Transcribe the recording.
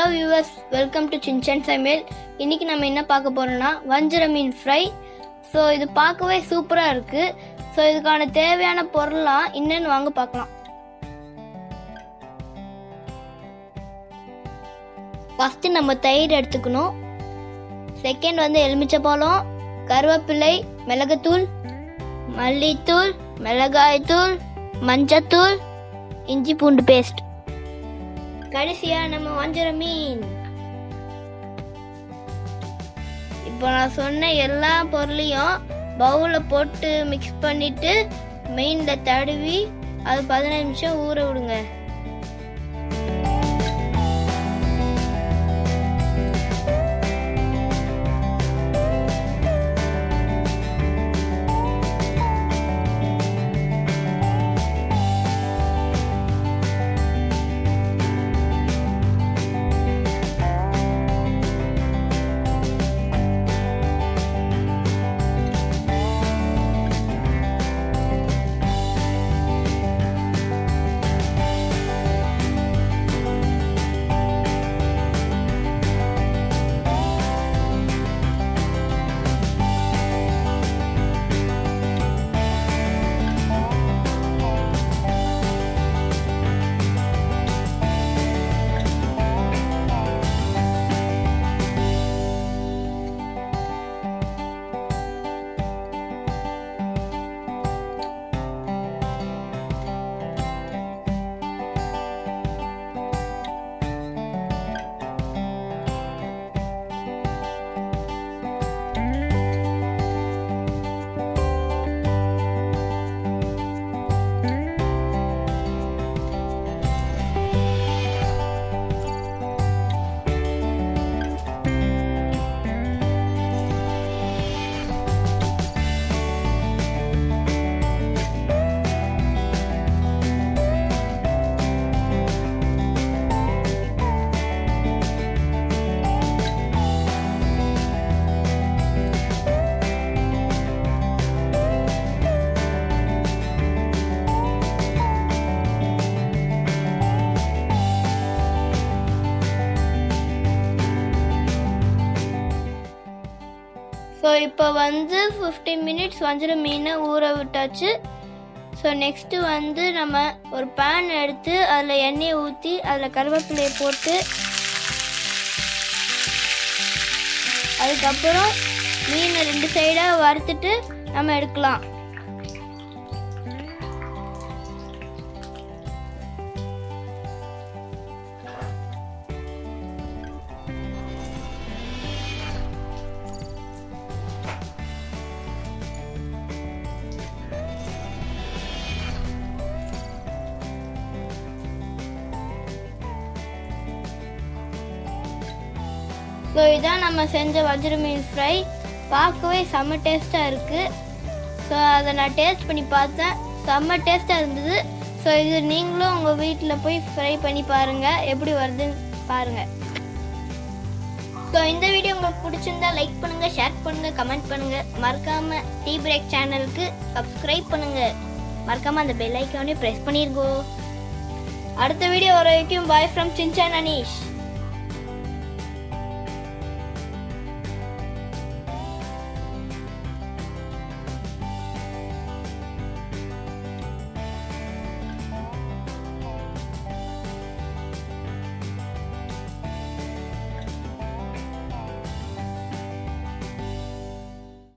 viewers welcome to Shinchan சமையல் இன்னைக்கு நம்ம என்ன பார்க்க போறோம்னா வஞ்சர மீன் ஃப்ரை ஸோ இது பார்க்கவே சூப்பராக இருக்கு ஸோ இதுக்கான தேவையான பொருள்லாம் என்னன்னு வாங்க பார்க்கலாம் ஃபஸ்ட்டு நம்ம தயிர் எடுத்துக்கணும் செகண்ட் வந்து எலுமிச்சைப்பழம் கருவேப்பிலை மிளகுத்தூள் மல்லித்தூள் மிளகாய்த்தூள் மஞ்சத்தூள் இஞ்சி பூண்டு பேஸ்ட் கடைசியா நம்ம வஞ்சர மீன் இப்போ நான் சொன்ன எல்லா பொருளையும் பவுலில் போட்டு மிக்ஸ் பண்ணிட்டு மெயினில் தடவி அது பதினஞ்சு நிமிஷம் ஊற விடுங்க ஸோ இப்போ வந்து ஃபிஃப்டீன் மினிட்ஸ் வஞ்சிர மீனை ஊற விட்டாச்சு ஸோ நெக்ஸ்ட்டு வந்து நம்ம ஒரு பேன் எடுத்து அதில் எண்ணெயை ஊற்றி அதில் கருவேப்பிலையை போட்டு அதுக்கப்புறம் மீனை ரெண்டு சைடாக வறுத்துட்டு நம்ம எடுக்கலாம் ஸோ இதான் நம்ம செஞ்ச வஜ்ர மீன் ஃப்ரை பார்க்கவே செம்ம டேஸ்ட்டாக இருக்குது ஸோ அதை நான் டேஸ்ட் பண்ணி பார்த்தேன் செம்ம டேஸ்ட்டாக இருந்தது ஸோ இது நீங்களும் உங்கள் வீட்டில் போய் ஃப்ரை பண்ணி பாருங்கள் எப்படி வருதுன்னு பாருங்கள் ஸோ இந்த வீடியோ உங்களுக்கு பிடிச்சிருந்தா லைக் பண்ணுங்கள் ஷேர் பண்ணுங்கள் கமெண்ட் பண்ணுங்கள் மறக்காமல் டீ பிரேக் சேனலுக்கு சப்ஸ்கிரைப் பண்ணுங்கள் மறக்காமல் அந்த பெல் ஐக்கானே ப்ரெஸ் பண்ணிருக்கோ அடுத்த வீடியோ வர வரைக்கும் பாய் ஃப்ரம் சின்சான் அனீஷ்